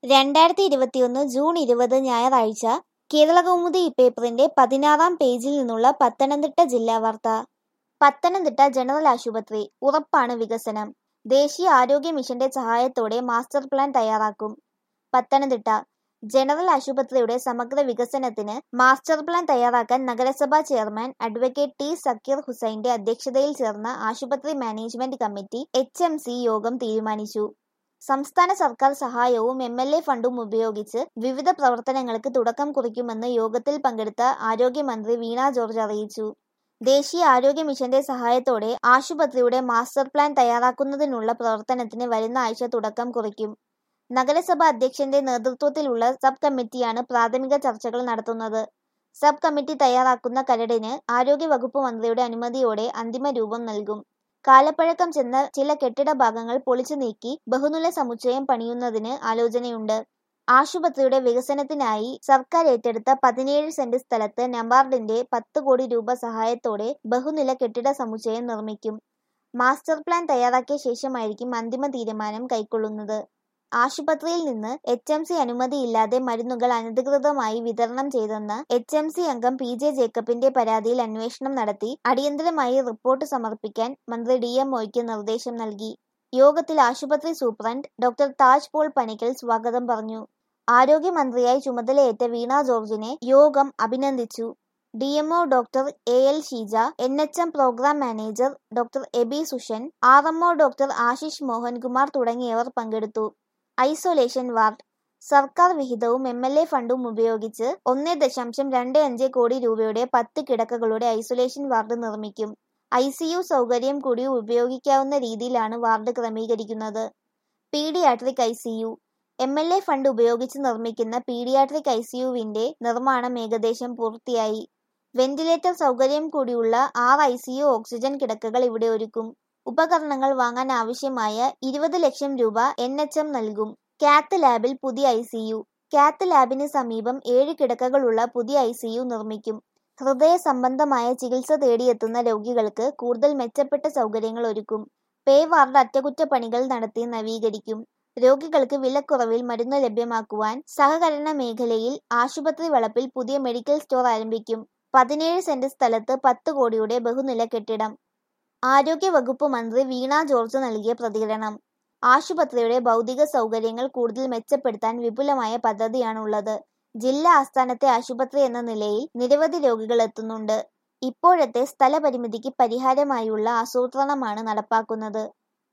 രണ്ടായിരത്തി ഇരുപത്തിയൊന്ന് ജൂൺ ഇരുപത് ഞായറാഴ്ച കേരളകൗമുദി പേപ്പറിന്റെ പതിനാറാം പേജിൽ നിന്നുള്ള പത്തനംതിട്ട ജില്ലാ വാർത്ത പത്തനംതിട്ട ജനറൽ ആശുപത്രി ഉറപ്പാണ് വികസനം ദേശീയ ആരോഗ്യ മിഷന്റെ സഹായത്തോടെ മാസ്റ്റർ പ്ലാൻ തയ്യാറാക്കും പത്തനംതിട്ട ജനറൽ ആശുപത്രിയുടെ സമഗ്ര വികസനത്തിന് മാസ്റ്റർ പ്ലാൻ തയ്യാറാക്കാൻ നഗരസഭാ ചെയർമാൻ അഡ്വക്കേറ്റ് ടി സക്കീർ ഹുസൈന്റെ അധ്യക്ഷതയിൽ ചേർന്ന ആശുപത്രി management committee H M C യോഗം തീരുമാനിച്ചു സംസ്ഥാന സർക്കാർ സഹായവും എം എൽ എ ഫണ്ടും ഉപയോഗിച്ച് വിവിധ പ്രവർത്തനങ്ങൾക്ക് തുടക്കം കുറിക്കുമെന്ന് യോഗത്തിൽ പങ്കെടുത്ത ആരോഗ്യമന്ത്രി വീണ ജോർജ് അറിയിച്ചു ദേശീയ ആരോഗ്യ മിഷന്റെ സഹായത്തോടെ ആശുപത്രിയുടെ മാസ്റ്റർ പ്ലാൻ തയ്യാറാക്കുന്നതിനുള്ള പ്രവർത്തനത്തിന് വരുന്ന ആഴ്ച തുടക്കം കുറിക്കും നഗരസഭ അധ്യക്ഷന്റെ നേതൃത്വത്തിലുള്ള സബ് കമ്മിറ്റിയാണ് പ്രാഥമിക ചർച്ചകൾ നടത്തുന്നത് സബ് കമ്മിറ്റി തയ്യാറാക്കുന്ന കരടിന് ആരോഗ്യ വകുപ്പ് മന്ത്രിയുടെ അനുമതിയോടെ അന്തിമ രൂപം നൽകും കാലപ്പഴക്കം ചെന്ന ചില കെട്ടിട ഭാഗങ്ങൾ പൊളിച്ചു നീക്കി ബഹുനില സമുച്ചയം പണിയുന്നതിന് ആലോചനയുണ്ട് ആശുപത്രിയുടെ വികസനത്തിനായി സർക്കാർ ഏറ്റെടുത്ത പതിനേഴ് സെന്റ് സ്ഥലത്ത് നബാർഡിന്റെ പത്ത് കോടി രൂപ സഹായത്തോടെ ബഹുനില കെട്ടിട സമുച്ചയം നിർമ്മിക്കും മാസ്റ്റർ പ്ലാൻ തയ്യാറാക്കിയ ശേഷമായിരിക്കും അന്തിമ തീരുമാനം കൈക്കൊള്ളുന്നത് ആശുപത്രിയിൽ നിന്ന് എച്ച് എം സി അനുമതിയില്ലാതെ മരുന്നുകൾ അനധികൃതമായി വിതരണം ചെയ്തെന്ന എച്ച് എം സി അംഗം പി ജെ ജേക്കബിന്റെ പരാതിയിൽ അന്വേഷണം നടത്തി അടിയന്തരമായി റിപ്പോർട്ട് സമർപ്പിക്കാൻ മന്ത്രി ഡി എം ഒയ്ക്ക് നിർദ്ദേശം നൽകി യോഗത്തിൽ ആശുപത്രി superintendent doctor Taj Paul Panickal സ്വാഗതം പറഞ്ഞു ആരോഗ്യമന്ത്രിയായി ചുമതലയേറ്റ വീണ ജോർജിനെ യോഗം അഭിനന്ദിച്ചു D M O doctor A L Sheeja N H M program manager doctor Abey Sushan R M O doctor Ashish Mohankumar തുടങ്ങിയവർ പങ്കെടുത്തു ഐസൊലേഷൻ വാർഡ് സർക്കാർ വിഹിതവും എം എൽ എ ഫണ്ടും ഉപയോഗിച്ച് ഒന്ന് ദശാംശം രണ്ട് അഞ്ച് കോടി രൂപയുടെ പത്ത് കിടക്കകളുടെ ഐസൊലേഷൻ വാർഡ് നിർമ്മിക്കും ഐ സി യു സൗകര്യം കൂടി ഉപയോഗിക്കാവുന്ന രീതിയിലാണ് വാർഡ് ക്രമീകരിക്കുന്നത് paediatric I C U M L A fund ഉപയോഗിച്ച് നിർമ്മിക്കുന്ന പീഡിയാട്രിക് ഐ സി യുവിന്റെ നിർമ്മാണം ഏകദേശം പൂർത്തിയായി വെന്റിലേറ്റർ സൗകര്യം കൂടിയുള്ള ആറ് ഐ സി യു ഓക്സിജൻ കിടക്കകൾ ഇവിടെ ഒരുക്കും ഉപകരണങ്ങൾ വാങ്ങാൻ ആവശ്യമായ ഇരുപത് ലക്ഷം രൂപ എൻ എച്ച് എം നൽകും കാത്ത് ലാബിൽ പുതിയ ഐ സി യു കാത്ത് ലാബിന് സമീപം ഏഴ് കിടക്കകളുള്ള പുതിയ ഐ സി യു നിർമ്മിക്കും ഹൃദയ സംബന്ധമായ ചികിത്സ തേടിയെത്തുന്ന രോഗികൾക്ക് കൂടുതൽ മെച്ചപ്പെട്ട സൗകര്യങ്ങൾ ഒരുക്കും പേ വാർഡ് അറ്റകുറ്റപ്പണികൾ നടത്തി നവീകരിക്കും രോഗികൾക്ക് വിലക്കുറവിൽ മരുന്ന് ലഭ്യമാക്കുവാൻ സഹകരണ മേഖലയിൽ ആശുപത്രി വളപ്പിൽ പുതിയ മെഡിക്കൽ സ്റ്റോർ ആരംഭിക്കും പതിനേഴ് സെന്റ് സ്ഥലത്ത് പത്ത് കോടിയുടെ ബഹുനില കെട്ടിടം ആരോഗ്യ വകുപ്പ് മന്ത്രി വീണ ജോർജ് നൽകിയ പ്രതികരണം ആശുപത്രിയുടെ ഭൗതിക സൗകര്യങ്ങൾ കൂടുതൽ മെച്ചപ്പെടുത്താൻ വിപുലമായ പദ്ധതിയാണുള്ളത് ജില്ലാ ആസ്ഥാനത്തെ ആശുപത്രി എന്ന നിലയിൽ നിരവധി രോഗികൾ എത്തുന്നുണ്ട് ഇപ്പോഴത്തെ സ്ഥലപരിമിതിക്ക് പരിഹാരമായുള്ള ആസൂത്രണമാണ് നടപ്പാക്കുന്നത്